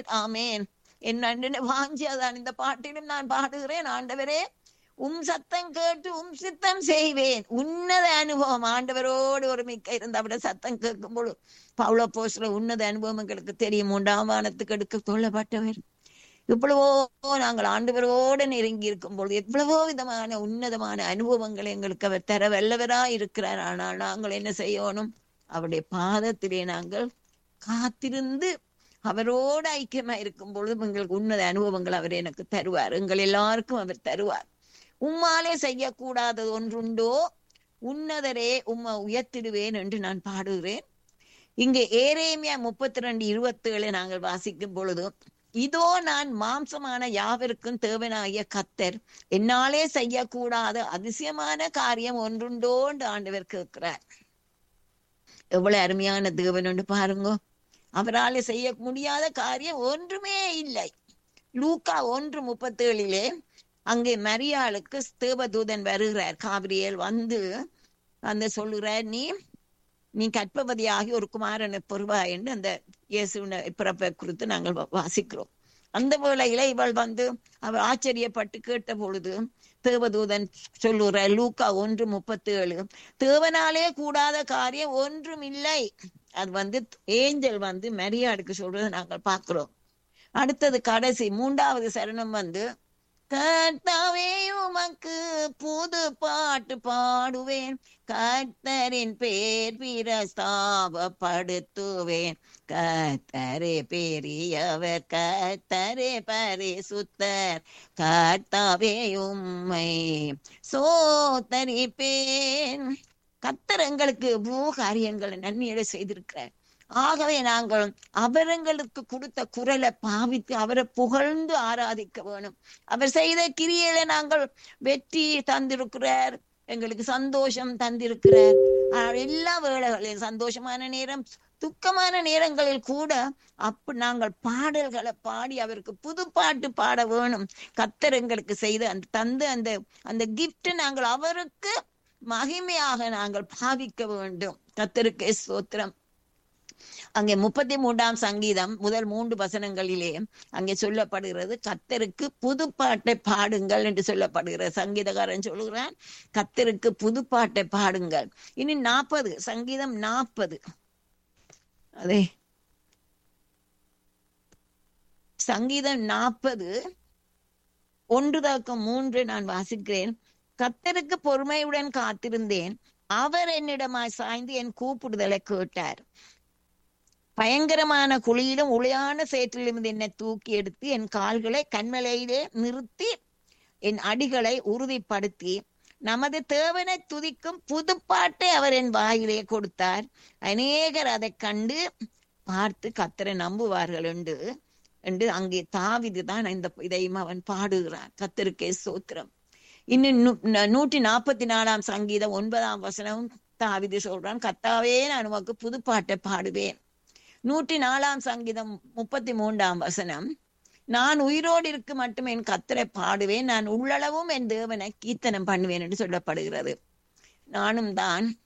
செய்வீர் ஆமேன் என் அண்ணனை வாஞ்சி அதான் இந்த பாட்டிலும் நான் பாடுகிறேன் ஆண்டவரே உம் சத்தம் கேட்டு உம் சித்தம் செய்வேன் உன்னத அனுபவம் ஆண்டவரோடு ஒரு மிக்க இருந்த அவட சத்தம் கேட்கும் பொழுது பவுள போஸ்ல உன்னத அனுபவம் எங்களுக்கு தெரியும் உண்டாம் வானத்துக்கு எடுக்க கொள்ளப்பட்டவர் இவ்வளவோ நாங்கள் ஆண்டவரோடு நெருங்கி இருக்கும் பொழுது எவ்வளவோ விதமான உன்னதமான அனுபவங்களை எங்களுக்கு அவர் தர வல்லவரா இருக்கிறார் ஆனால் நாங்கள் என்ன செய்யணும் அவருடைய பாதத்திலே நாங்கள் காத்திருந்து அவரோடு ஐக்கியமா இருக்கும் பொழுது எங்களுக்கு உன்னத அனுபவங்கள் அவர் எனக்கு தருவார் எங்கள் எல்லாருக்கும் அவர் தருவார் உம்மாலே செய்யக்கூடாதது ஒன்றுண்டோ உன்னதரே உம்மை உயர்த்திடுவேன் என்று நான் பாடுகிறேன் இங்கே ஏரேமியா முப்பத்தி ரெண்டு இருபத்தி ஏழு நாங்கள் வாசிக்கும் பொழுது இதோ நான் மாம்சமான யாவருக்கும் தேவனாகிய கத்தர் என்னாலே செய்யக்கூடாத அதிசயமான காரியம் ஒன்றுண்டோ என்று ஆண்டவர் கேட்கிறார் எவ்வளவு அருமையான தேவன் ஒன்று பாருங்க அவரால் செய்ய முடியாத காரியம் ஒன்றுமே இல்லை லூக்கா ஒன்று முப்பத்தேழிலே அங்கே மரியாளுக்கு தேவதூதன் வருகிறார் காவிரியல் வந்து அந்த சொல்லுகிறார் நீ நீ கற்பவதியாகி ஒரு குமாரனை பெறுவா என்று அந்த இயேசுவின பிறப்பை குறித்து நாங்கள் வாசிக்கிறோம் அந்த வேளையில இவள் வந்து அவள் ஆச்சரியப்பட்டு கேட்ட பொழுது தேவதூதன் சொல்லுற லூக்கா ஒன்று முப்பத்தி ஏழு தேவனாலே கூடாத காரியம் ஒன்றும் இல்லை அது வந்து ஏஞ்சல் வந்து மரியாடுக்கு சொல்றதை நாங்கள் பார்க்கிறோம் அடுத்தது கடைசி மூன்றாவது சரணம் வந்து கர்த்தாவே உமக்கு புது பாட்டு பாடுவேன் கர்த்தரின் பேர் பிரஸ்தாபப்படுத்துவேன் கர்த்தரே பெரியவர் கர்த்தரே பரிசுத்தர் கர்த்தாவே உம்மை சோத்தரிப்பேன் கர்த்தர் எங்களுக்கு எவ்வளோ காரியங்களை நன்மையோட செய்திருக்கிறார் ஆகவே நாங்கள் அவரங்களுக்கு கொடுத்த குரலை பாவித்து அவரை புகழ்ந்து ஆராதிக்க வேணும் அவர் செய்த கிரியையில நாங்கள் வெற்றி தந்திருக்கிறார் எங்களுக்கு சந்தோஷம் தந்திருக்கிறார் எல்லா வேளைகளிலும் சந்தோஷமான நேரம் துக்கமான நேரங்களில் கூட அப்ப நாங்கள் பாடல்களை பாடி அவருக்கு புது பாட்டு பாட வேணும் கத்தர் எங்களுக்கு செய்த அந்த தந்து அந்த அந்த கிஃப்ட் நாங்கள் அவருக்கு மகிமையாக நாங்கள் பாவிக்க வேண்டும் கத்தருக்கு ஸ்தோத்திரம் அங்கே முப்பத்தி மூன்றாம் சங்கீதம் முதல் மூன்று வசனங்களிலே அங்கே சொல்லப்படுகிறது கத்தருக்கு புது பாட்டை பாடுங்கள் என்று சொல்லப்படுகிறது சங்கீதக்காரன் சொல்லுகிறான் கத்தருக்கு புது பாட்டை பாடுங்கள் இனி நாற்பது சங்கீதம் நாற்பது அதே சங்கீதம் நாற்பது ஒன்று தக்கம் மூன்று நான் வாசிக்கிறேன் கத்தருக்கு பொறுமையுடன் காத்திருந்தேன் அவர் என்னிடமாய் சாய்ந்து என் கூப்பிடுதலை கேட்டார் பயங்கரமான குழியிலும் உளையான சேற்றிலிருந்து என்னை தூக்கி எடுத்து என் கால்களை கண்மலையிலே நிறுத்தி என் அடிகளை உறுதிப்படுத்தி நமது தேவனை துதிக்கும் புதுப்பாட்டை அவர் என் வாயிலே கொடுத்தார் அநேகர் அதை கண்டு பார்த்து கத்தரை நம்புவார்கள் என்று என்று அங்கே தாவிது தான் இந்த இதையும் அவன் பாடுகிறான் கத்தருக்கே சோத்திரம் இன்னும் நூற்றி நாற்பத்தி நாலாம் சங்கீதம் ஒன்பதாம் வசனம் தாவிது சொல்றான் கத்தாவே நான் உமக்கு புதுப்பாட்டை பாடுவேன் நூற்றி நாலாம் சங்கீதம் முப்பத்தி மூன்றாம் வசனம் நான் உயிரோடு இருக்கு மட்டும் என் கத்தரை பாடுவேன் நான் உள்ளளவும் என் தேவனை கீர்த்தனம் பண்ணுவேன் என்று சொல்லப்படுகிறது நானும் தான்